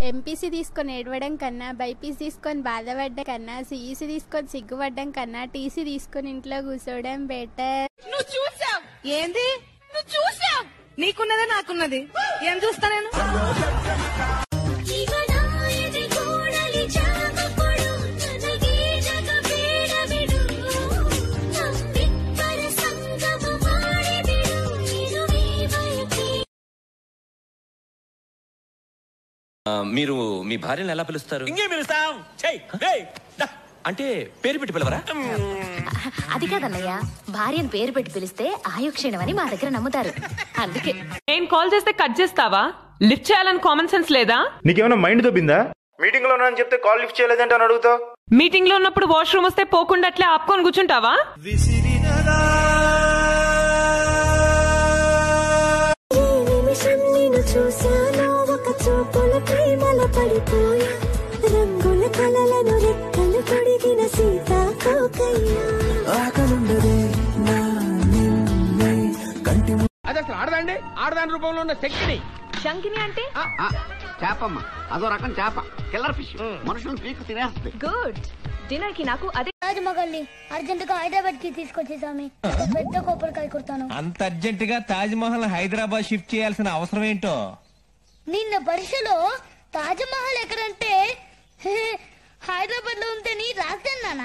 MPC తీసుకొని ఏడవడం కన్నా బైపీసీ తీసుకొని బాధపడ్డం కన్నా సిఈసీ తీసుకొని సిగ్గుపడ్డం కన్నా టీసీ తీసుకొని ఇంట్లో కూర్చోవడం బెటర్ నువ్వు చూసావు ఏంది నువ్వు చూసావు నీకున్నదే నాకున్నది ఏం చూస్తా నేను ఆ, మీరు మీ భార్యను ఎలా పిలుస్తారు ఇంకే పిలుస్తాం చెయ్ ఏయ్, దా. అంటే పేరు పెట్టి పిలవరా అది కాదన్నయ్య భార్యను పేరు పెట్టి పిలిస్తే ఆయుక్షీణం అని మా దగ్గర నమ్ముతారు అందుకే నేను కాల్ చేస్తే కట్ చేస్తావా లిఫ్ట్ చేయాలని కామన్ సెన్స్ లేదా నీకేమైనా మైండ్ దొబ్బిందా మీటింగ్ లో అని చెప్తే కాల్ లిఫ్ట్ చేయలేదంటే అని అడుగుతావు మీటింగ్ లో ఉన్నప్పుడు వాష్రూమ్ వస్తే పోకుండా అట్లే ఆపుకొని కూర్చుంటావా చూశాను ఒక చూపుల ప్రేమల పడిపోయా రంగుల కలలను రెక్కలు పొడిగిన సీతాకోకయ్యా ఆకలుండదే నా నిన్నే కంటి అది అసలు ఆడదండి ఆడదాని రూపంలో ఉన్న శక్తిని శంకిని అంటే చేపమ్మ అదో రకం చేప కిల్లర్ ఫిష్ మనుషులను పీకు తినేస్తుంది గుడ్ డిన్నర్ కి నాకు అదే తాజ్ మహల్ ని అర్జెంట్ గా హైదరాబాద్ కి తీసుకొచ్చి స్వామి ఒక పెద్ద కొబ్బరికాయ కుడతాను అంత అర్జెంట్ గా తాజ్ మహల్ హైదరాబాద్ షిఫ్ట్ చేయాల్సిన అవసరం ఏంటో నిన్న పరీక్షలో తాజ్ మహల్ ఎక్కడంటే హైదరాబాద్ లో ఉంటేని రాస్తానా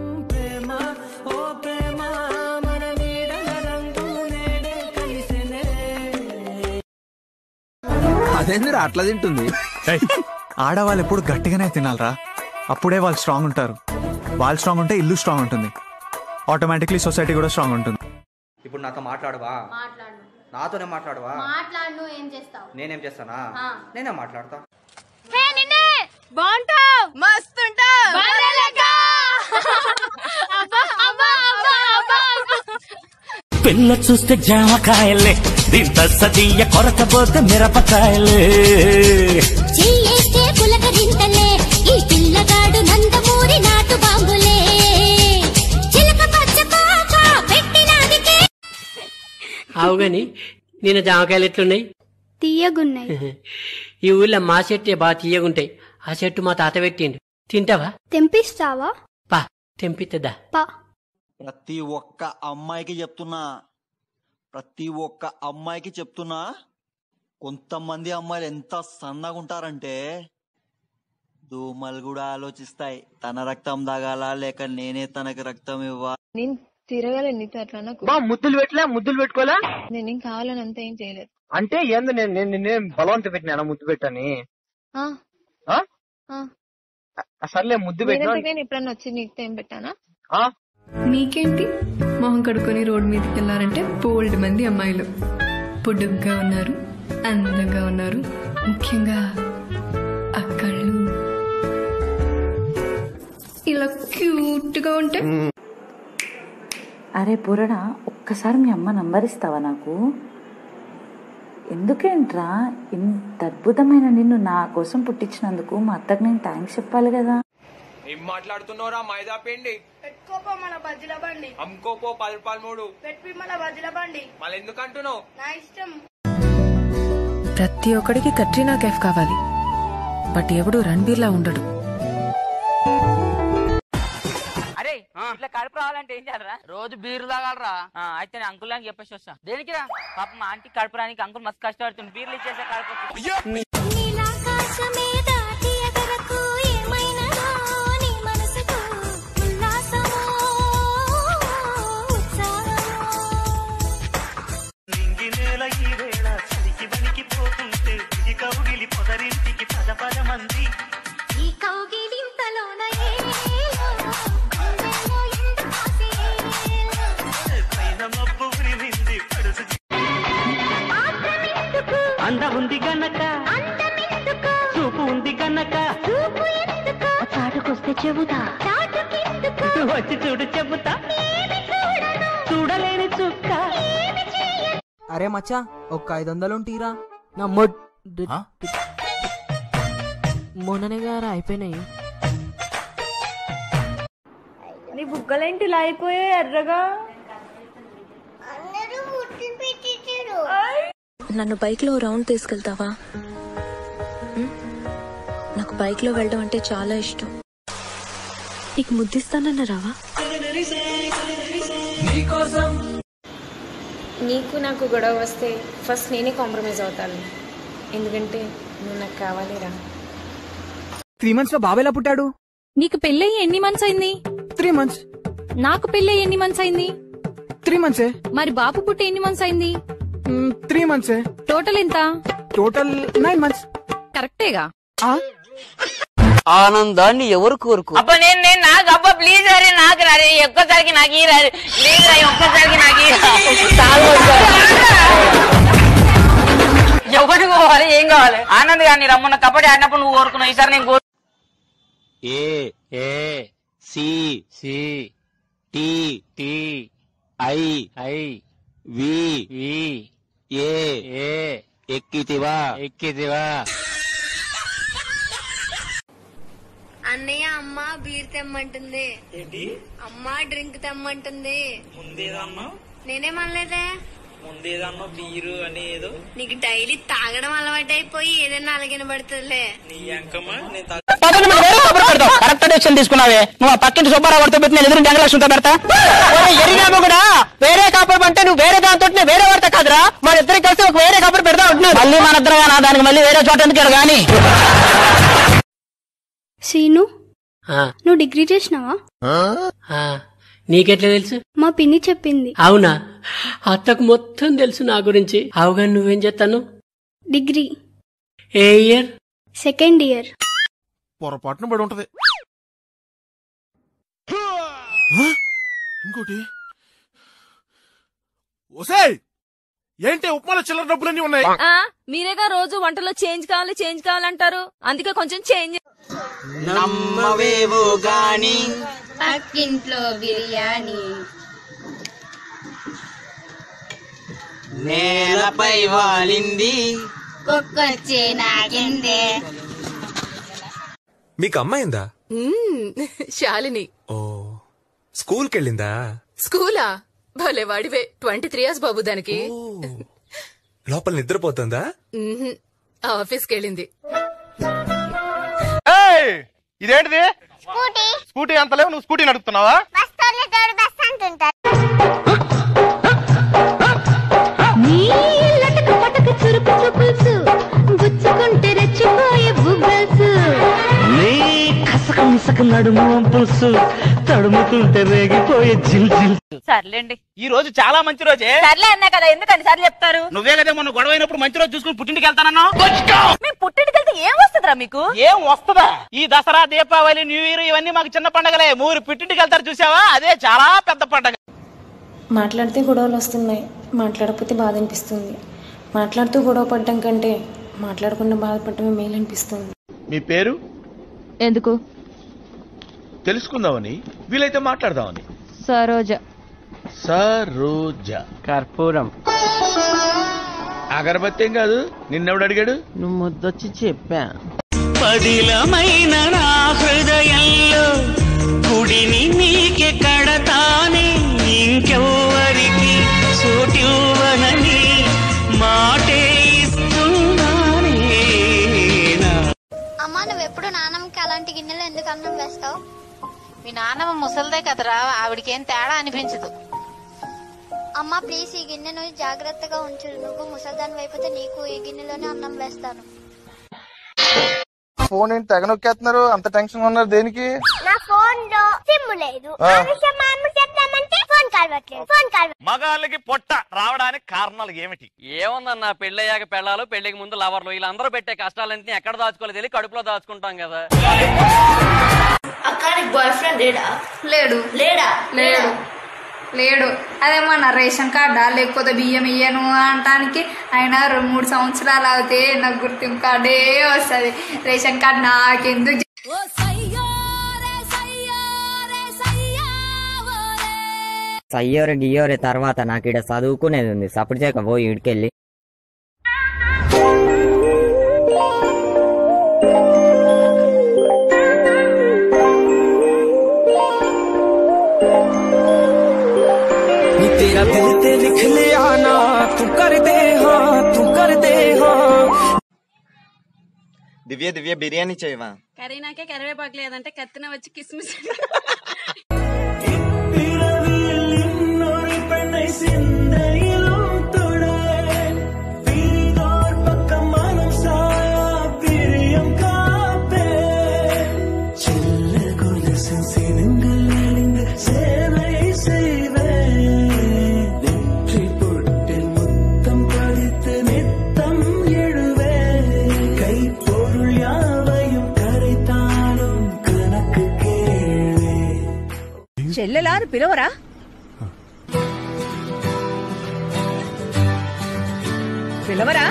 అదేందిరా అట్లా తింటుంది ఆడవాళ్ళు ఎప్పుడు గట్టిగానే తినాలరా అప్పుడే వాళ్ళు స్ట్రాంగ్ ఉంటారు వాళ్ళు స్ట్రాంగ్ ఉంటే ఇల్లు స్ట్రాంగ్ ఉంటుంది ఆటోమేటిక్లీ సొసైటీ కూడా స్ట్రాంగ్ ఉంటుంది ఇప్పుడు నాతో మాట్లాడవా మాట్లాడు నాతోనే మాట్లాడవా మాట్లాడు ఏం చేస్తావు నేనేం చేస్తానా నేనే మాట్లాడతా బాగుంటావు మస్తుంటావు పిల్ల చూస్తే జామకాయలే దీంత సతీయ కొరకపోతే మిరపకాయలే చేస్తే పులకరింతలే ఈ పిల్లగాడు నందమూరి నాటు బాంబులే చిలక పచ్చ పాక పెట్టినాదికే అవు గాని నేను జామకాయలు ఎట్లున్నాయి తీయగున్నాయి ఈ ఊళ్ళో మా చెట్టే బాగా తీయగుంటాయి ఆ చెట్టు మా తాత పెట్టిండు తింటావా తెంపిస్తావా పా తెంపిత్తదా పా ప్రతి ఒక్క అమ్మాయికి చెప్తున్నా ప్రతి ఒక్క అమ్మాయికి చెప్తున్నా కొంతమంది అమ్మాయిలు ఎంత సన్నగా ఉంటారంటే దోమలు కూడా ఆలోచిస్తాయి తన రక్తం తాగాల లేక నేనే తనకి రక్తం ఇవ్వాలి నేను తిరగలేదు నీతో అట్లా నాకు బా ముద్దులు పెట్టలే ముద్దులు పెట్టుకోలే నేనేం కావాలని అంతా ఏం చేయలేదు అంటే ఏంది నేను నేను నిన్నేం బలవంత పెట్టినా ముద్దు పెట్టని ఆ, ఆ? ఆ. ఆ, సర్లే ముద్దు పెట్టినా నేనంతకు నేను ఎప్పుడన్నా వచ్చి నీకు ఏం పెట్టానా ఆ? నీకేంటి మొహం కడుక్కొని రోడ్ మీదకి వెళ్ళారంటే బోల్డ్ మంది అమ్మాయిలు పొడుగ్గా ఉన్నారు అందంగా ఉన్నారు ముఖ్యంగా ఆ కళ్ళు ఇలా క్యూట్ గా ఉంటే అరే పూరణ ఒక్కసారి మీ అమ్మ నంబర్ ఇస్తావా నాకు ఎందుకేంట్రా ఇంత అద్భుతమైన నిన్ను నా కోసం పుట్టించినందుకు మా అత్తకు నేను థ్యాంక్స్ చెప్పాలి కదా ఏం మాట్లాడుతున్నావురా మైదా పిండి పెట్టుకోపో మన బజ్జీల బండి అమ్ముకోపో పది రూపాయలు మూడు పెట్టి మన బజ్జీల బండి మళ్ళీ ఎందుకు అంటున్నావు నా ఇష్టం ప్రతి ఒక్కడికి కట్రీనా కేఫ్ కావాలి బట్ ఎవడు రణబీర్లా ఉండడు అరే ఇట్లా కడుపు రావాలంటే ఏం చేయాలరా రోజు బీరు తాగాలరా అయితే నేను అంకుల్ అని చెప్పేసి వస్తా దేనికి రా పాప మా ఆంటీ కడుపు రానికి అంకుల్ మస్తు కష్టపడుతుంది బీర్లు ఇచ్చేసే కడుపు నీలాకాశమే దాటి ఎగరకు ఏమైనదో నీ మనసుకు ఉల్లాసమో ఉత్సాహమో ఈ కౌగిలింతలోన ఏలో, గుండెల్లో ఎండ కాసేలో. ఆత్రమెందుకు, అందం ఉంది గనక అందమెందుకు, చూపు ఉంది గనక చూపు ఎందుకు, చాటుకొస్తే చెబుతా చాటుకెందుకు వచ్చి చూడు చెబుతా ఏమి చూడను చూడలేని చుక్క ఏమి చేయను అరే మచ్చా ఒక్క ఐదు వందలు ఉంటీరా నా మొడ్ మొన్ననే గారు అయిపోయినాయి నీ బుగ్గలేంటి ఇలా అయిపోయాయి ఎర్రగా అందరూ ముట్టి పెట్టించారు నన్ను బైక్ లో రౌండ్ తీసుకెళ్తావా నాకు బైక్లో వెళ్ళడం అంటే చాలా ఇష్టం నీకు ముద్దిస్తానన్న రావా నీకు నాకు గొడవ వస్తే ఫస్ట్ నేనే కాంప్రమైజ్ అవుతాను ఎందుకంటే నువ్వు నాకు కావాలిరా త్రీ మంత్స్ లో బాబు ఎలా పుట్టాడు నీకు పెళ్ళయి ఎన్ని మంత్స్ అయింది త్రీ మంత్స్ నాకు పెళ్ళయి ఎన్ని మంత్స్ అయింది త్రీ మంత్సే మరి బాబు పుట్టి ఎన్ని మంత్స్ అయింది త్రీ మంత్సే టోటల్ ఎంత టోటల్ నైన్ మంత్స్ కరెక్టేగా ఆనందాన్ని ఎవరు కోరుకు అబ్బా నేను నేను నాకు అబ్బా ప్లీజ్ అరే నాకు రా ఒక్కసారికి నాకు ఈ ప్లీజ్ రా ఒక్కసారికి నాకు ఈ ఎవరు పోవాలి ఏం కావాలి ఆనంద్ గాని రమ్మన్న కబడ్డీ ఆడినప్పుడు నువ్వు కోరుకున్నావు ఈసారి నేను కోరు A A C C T T I I V V A A ఎక్కితివా ఎక్కితివా అన్నయ్య అమ్మ బీర్ తెమ్మంటుంది ఏంటి అమ్మ డ్రింక్ తెమ్మంటుంది ముందేదన్నా నేనేమనలేదే ముందేదన్నా బీరు అని ఏదో నీకు డైలీ తాగడం అలవాటు అయిపోయి ఏదైనా అలాగే పడుతుందిలే నీ అంకమ్మ నేను తా- కరెక్ట్ డెసిషన్ తీసుకున్నావే నువ్వు ఆ పక్కింటి సుబ్బారావు వాడితో పెట్టి నేను ఎదురు జంగలక్ష్మితో పెడతా ఎరిగాము కూడా వేరే కాపురం అంటే నువ్వు వేరే దాంతో వేరే వాడితే కాదురా మన ఇద్దరికి కలిసి ఒక వేరే కాపురం పెడతా ఉంటున్నావు మళ్ళీ మన ఇద్దరు నా దానికి మళ్ళీ వేరే చోట ఎందుకు గానీ సీను నువ్వు డిగ్రీ చేసినావా నీకెట్లా తెలుసు మా పిన్ని చెప్పింది అవునా అత్తకు మొత్తం తెలుసు నా గురించి అవుగా నువ్వేం చేస్తాను డిగ్రీ ఏ ఇయర్ సెకండ్ ఇయర్ పొరపాటున పడి ఉంటది ఇంకోటి ఒసేయ్ ఏంటి ఉప్మాలో చిల్లర డబ్బులన్నీ ఉన్నాయి ఆ, మీరేగా రోజు వంటలో చేంజ్ కావాలి చేంజ్ కావాలంటారు అందుకే కొంచెం చేంజ్ నమ్మవేవో గాని పక్కింట్లో బిర్యానీ నేలపై వాలింది కుక్కొచ్చే నాగిందే మీకు అమ్మాయిందా శాలిని ఓ స్కూల్కి వెళ్ళిందా స్కూలా భలే వాడివే ట్వంటీ త్రీ ఇయర్స్ బాబు దానికి లోపల నిద్రపోతుందా మ్మ్హ్. ఆఫీస్కి వెళ్ళింది ఏయ్! ఇదేంటిది స్కూటీ అంత లేవు నువ్వు స్కూటీ నడుపుతున్నావా గుచ్చుకుంటే రెచ్చిపోయే బుగ్గల్స్ నీ కసక మిసక నడుము పులుసు తడుముతుంటే రేగిపోయే జిల్ జిల్ సర్లేండి ఈ రోజు చాలా మంచి రోజే సర్లే అన్నా కదా ఎందుకండి సార్లు చెప్తారు నువ్వే కదా మొన్న గొడవ అయినప్పుడు మంచి రోజు చూసుకుని పుట్టింటికి వెళ్తానన్నా మేము పుట్టింటికి వెళ్తే ఏం వస్తుందిరా మీకు ఏం వస్తుందా ఈ దసరా దీపావళి న్యూ ఇయర్ ఇవన్నీ మాకు చిన్న పండగలే మూరు పుట్టింటికి వెళ్తారు చూసావా అదే చాలా పెద్ద పండగ మాట్లాడితే గొడవలు వస్తున్నాయి మాట్లాడకపోతే బాధ అనిపిస్తుంది మాట్లాడుతూ గొడవ పడడం కంటే మాట్లాడకుండా బాధపడటమే మేలు అనిపిస్తుంది మీ పేరు ఎందుకు తెలుసుకుందామని వీలైతే మాట్లాడదామని సరోజ సరోజ కర్పూరం అగరబత్తి ఏం కాదు నిన్నెవడు అడిగాడు నువ్వు ముద్దొచ్చి చెప్పా పదిలమైన నా హృదయంలో గుడిని నీకే కడతానే ఇంకెవ్వరికి చోటివ్వనని మాటే ఇస్తున్నానే నా అమ్మా నువ్వు ఎప్పుడు నాన్నమ్మకి అలాంటి గిన్నెలు ఎందుకు అన్నం వేస్తావు మీ నాన్నమ్మ ముసలిదే కదరా ఆవిడకేం తేడా అనిపించదు అమ్మా ప్లీజ్ ఈ గిన్నెను జాగ్రత్తగా ఉంచు నువ్వు ముసల్దాన్ వైపుతే నీకు ఈ గిన్నెలోనే అన్నం వేస్తాను ఫోన్ ఏంటి తెగ నొక్కేస్తున్నారు అంత టెన్షన్ ఉన్నారు దేనికి నా ఫోన్ లో సిమ్ లేదు ఆ. ఆ విషయం మా అమ్మ చెప్దామంటే ఫోన్ కలవట్లేదు ఫోన్ కలవ మగాళ్ళకి పొట్ట రావడానికి కారణాలు ఏమిటి ఏముందన్న పెళ్ళయ్యాక పెళ్ళాలు పెళ్లికి ముందు లవర్లు వీళ్ళందరూ పెట్టే కష్టాలన్నీ ఎక్కడ దాచుకోలేదు తెలియ కడుపులో దాచుకుంటాం కదా అక్క నీకు బాయ్ ఫ్రెండ్ లేడా లేడు లేడా లేడు లేడు అదేమన్నా రేషన్ కార్డా లేకపోతే బియ్యం ఇయ్యను అనటానికి ఆయన రెండు మూడు సంవత్సరాలు అవుతే నాకు గుర్తింపు కార్డే వస్తుంది రేషన్ కార్డు నాకెందుకు సయ్యోరు గియ్యోరు తర్వాత నాకు ఇక్కడ చదువుకునేది ఉంది సప్పుడు చేయక పోయి ఇడికెళ్ళి तेरा दिल ते लिख लिया ना तू कर दे हाँ तू कर दे हाँ దివ్య దివ్య బిర్యానీ చేయవా కరీనాకే కరివేపాకు లేదంటే కత్తిన వచ్చి కిస్మిస్ చెల్లెలా అని పిలవరా పిలవరా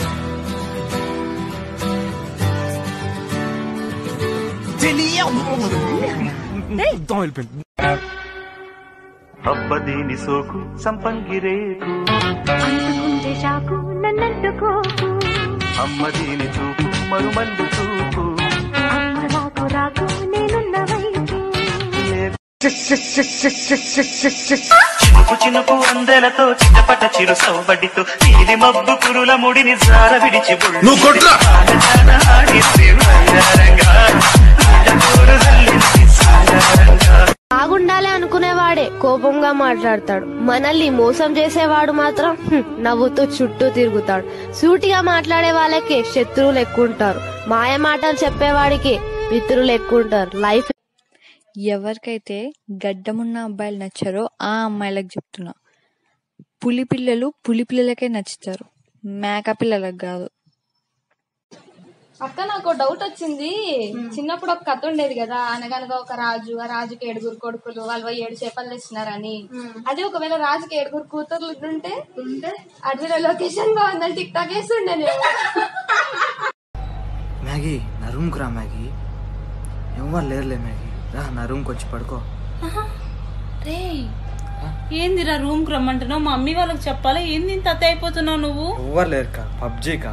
అబ్బదీని సోకు సంపంగిరేకు అంటుకుంటే చాకు నన్నంటుకోకు అమ్మదీని చూపు మరుమందు చూపు అమ్మ రాకు రాకు నేనున్న వైపు చినుకు చినుకు అందెలతో చిటపట చిరు సౌబడితో నీలి మబ్బు కురుల ముడిని జార విడిచి నువ్వు కొట్రా బాగుండాలి అనుకునేవాడే కోపంగా మాట్లాడతాడు మనల్ని మోసం చేసేవాడు మాత్రం హ్మ్, నవ్వుతూ చుట్టూ తిరుగుతాడు సూటిగా మాట్లాడే వాళ్ళకి శత్రువులు ఎక్కుంటారు మాయ మాటలు చెప్పేవాడికి మిత్రులు ఎక్కుంటారు లైఫ్ ఎవరికైతే గడ్డమున్న అబ్బాయిలు నచ్చారో ఆ అమ్మాయిలకు చెప్తున్నా పులి పిల్లలు పులి పిల్లలకే నచ్చుతారు మేక పిల్లలకు కాదు అక్క నాకు డౌట్ వచ్చింది చిన్నప్పుడు ఒక కథ ఉండేది కదా అనగనగా ఒక రాజు ఆ రాజుకి ఏడుగురు కొడుకులు వాళ్ళు పోయి ఏడు చేపలు తెచ్చినారని అదే ఒకవేళ రాజుకి ఏడుగురు కూతుర్లు ఉంటే ఉంటే అడవిలో లొకేషన్ బాగుందని టిక్ టాక్ వేస్తుండే నేను మ్యాగీ నా రూమ్కి రా మ్యాగీ ఎవరు లేరులే మ్యాగీ రా నా రూమ్కి వచ్చి పడుకో రే ఏందిరా రూమ్ కి రమ్మంటున్నావు మా మమ్మీ వాళ్ళకి చెప్పాలా ఏంది ఇంత అత్త అయిపోతున్నావు నువ్వు ఎవరు లేరు కా పబ్జీకా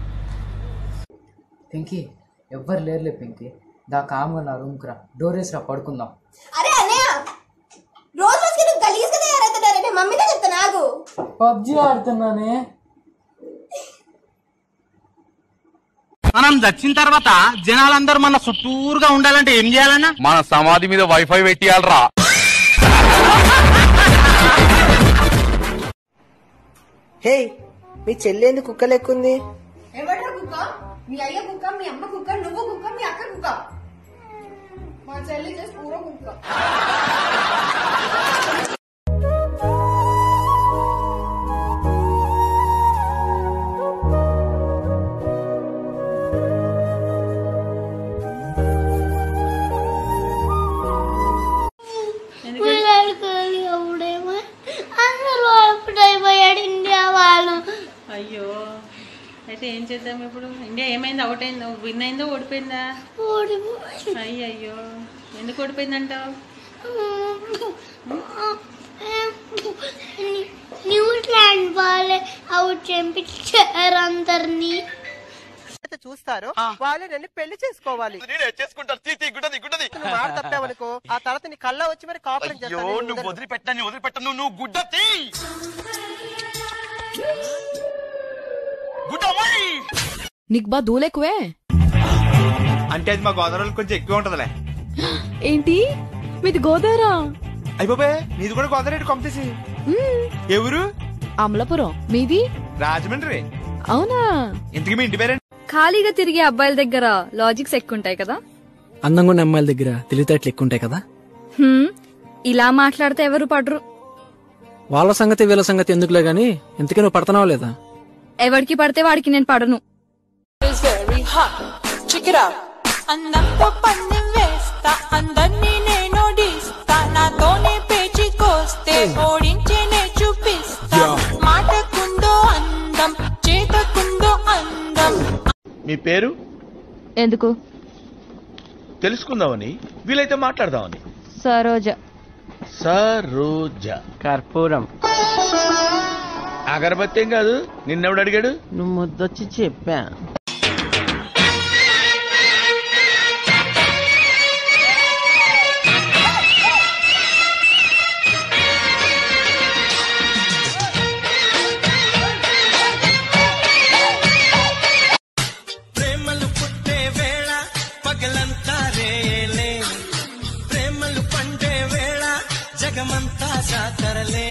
పింకీ ఎవ్వరు లేరులే పింకీ దా కామ్గా నా రూమ్కి రా డోర్ వేసి రా పడుకుందాం అరే అన్నయ్య రోజు రోజుకి నువ్వు గలీజ్గా తయారవుతున్నారే నేను మమ్మీనే చెప్తా నాకు పబ్జీ ఆడుతున్నానే మనం చచ్చిన తర్వాత జనాలందరూ మన చుట్టూరుగా ఉండాలంటే ఏం చేయాలన్నా మన సమాధి మీద వైఫై పెట్టియాలరా హే మీ చెల్లెంది కుక్క లెక్కుంది ఎవడ్రా కుక్క మీ అయ్య కుక్క మీ అమ్మ కుక్క నువ్వు కుక్క మీ అక్క కుక్క మా చెల్లి చేసి పూర కుక్క ఎవడేమో అందరూ అయిపోయాడు ఇండియా వాళ్ళు అయ్యో అయితే ఏం చేద్దాం ఇప్పుడు ఇండియా ఏమైంది అవుట్ అయిందో విన్ అయిందో ఓడిపోయిందా అయ్యో అయ్యో ఎందుకు ఓడిపోయిందంటావు న్యూజిలాండ్ వాళ్ళే అవుట్ చెంపించారు అందరినీ చూస్తారో వాళ్ళే నన్ను పెళ్లి చేసుకోవాలి నువ్వు మాట తప్పావనుకో ఆ తర్వాత నీ కళ్ళ వచ్చి మరి కాపురం అయ్యో నువ్వు వదిలిపెట్టని వదిలిపెట్టను నువ్వు గుడ్డ తీ నీకు బా దూలెక్కువే అంటే అది మా గోదావరిలో కొంచెం ఎక్కువ ఉంటదిలే ఏంటి మీది గోదావరా అయిపోయి నీది కూడా గోదావరి కంపేసి ఎవరు అమలాపురం మీది రాజమండ్రి అవునా ఇంతకీ మీ ఇంటి పేరేంటి ఖాళీగా తిరిగే అబ్బాయిల దగ్గర లాజిక్స్ ఎక్కువ ఉంటాయి కదా అందంగా ఉన్న అమ్మాయిల దగ్గర తెలివితేటలు ఎక్కువ ఉంటాయి కదా హ్మ్, ఇలా మాట్లాడితే ఎవరు పడరు వాళ్ళ సంగతి వీళ్ళ సంగతి ఎందుకులే గాని ఇంతకీ నువ్వు పడుతున్నావా లేదా ఎవరికి పడితే వాడికి నేను పడను అందంతో పందెం వేస్తా అందరినీ నేను ఓడిస్తా నాతోనే పేచికొస్తే ఓడించేనే చూపిస్తా మాటకుందో అందం చేతకుందో అందం మీ పేరు ఎందుకు తెలుసుకుందామని వీలైతే మాట్లాడదామని సరోజ సరోజ కర్పూరం అగరబత్తి ఏం కాదు నిన్నెవడు అడిగాడు నువ్వు ముద్దొచ్చి చెప్పా ప్రేమలు పుట్టే లోకమంతా జాతరలే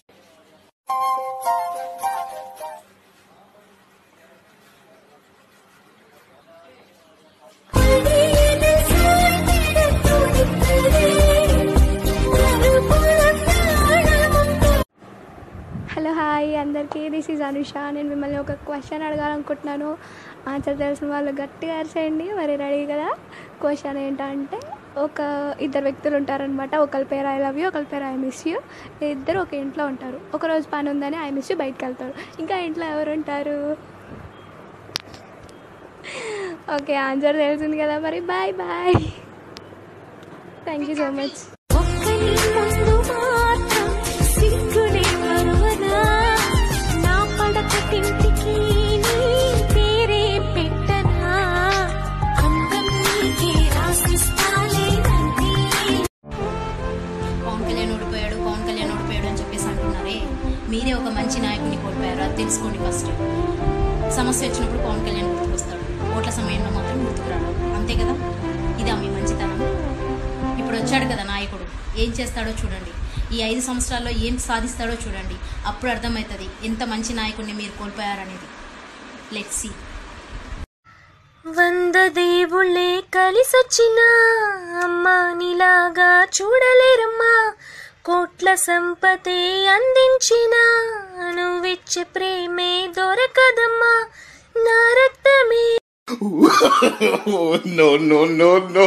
హలో హాయ్ అందరికీ దిస్ ఈజ్ అనుష నేను మిమ్మల్ని ఒక క్వశ్చన్ అడగాలనుకుంటున్నాను ఆన్సర్ తెలిసిన వాళ్ళు గట్టిగా అరిసేయండి మరి రెడీ కదా క్వశ్చన్ ఏంటంటే ఒక ఇద్దరు వ్యక్తులు ఉంటారనమాట ఒకరి పేరు ఐ లవ్ యూ ఒకరి పేరు ఐ మిస్ యూ ఇద్దరు ఒక ఇంట్లో ఉంటారు ఒక రోజు పని ఉందని ఐ మిస్ యూ బయటకు వెళ్తారు ఇంకా ఇంట్లో ఎవరు ఉంటారు ఓకే ఆన్సర్ తెలిసింది కదా మరి bye bye thank you so much ఒక్కని ముందు మాత్రం సిగ్గునే మరువనా నా పడక తింటికి నీ పేరే పెట్టనా అందం నీకే రాసిస్తాలే నంది పవన్ కళ్యాణ్ ఓడిపోయాడు పవన్ కళ్యాణ్ ఓడిపోయాడు అని చెప్పేసి అంటున్నారే మీరే ఒక మంచి నాయకుడిని కోల్పోయారు అది తెలుసుకోండి ఫస్ట్ సమస్య వచ్చినప్పుడు పవన్ కళ్యాణ్ గుర్తుకొస్తాడు ఓట్ల సమయంలో మాత్రం గుర్తుకురాడు అంతే కదా ఇదా మీ మంచితనం ఇప్పుడు వచ్చాడు కదా నాయకుడు ఏం చేస్తాడో చూడండి ఈ ఐదు సంవత్సరాల్లో ఏం సాధిస్తాడో చూడండి అప్పుడు అర్థమవుతుంది ఎంత మంచి నాయకుడిని మీరు కోల్పోయారనేది లెట్ సి వంద దేవుళ్ళే కలిసొచ్చిన అమ్మా నీలాగా చూడలేరమ్మా కోట్ల సంపతే అందించిన నువ్విచ్చే ప్రేమే దొరకదమ్మా నా రక్తమే no, no, no, no.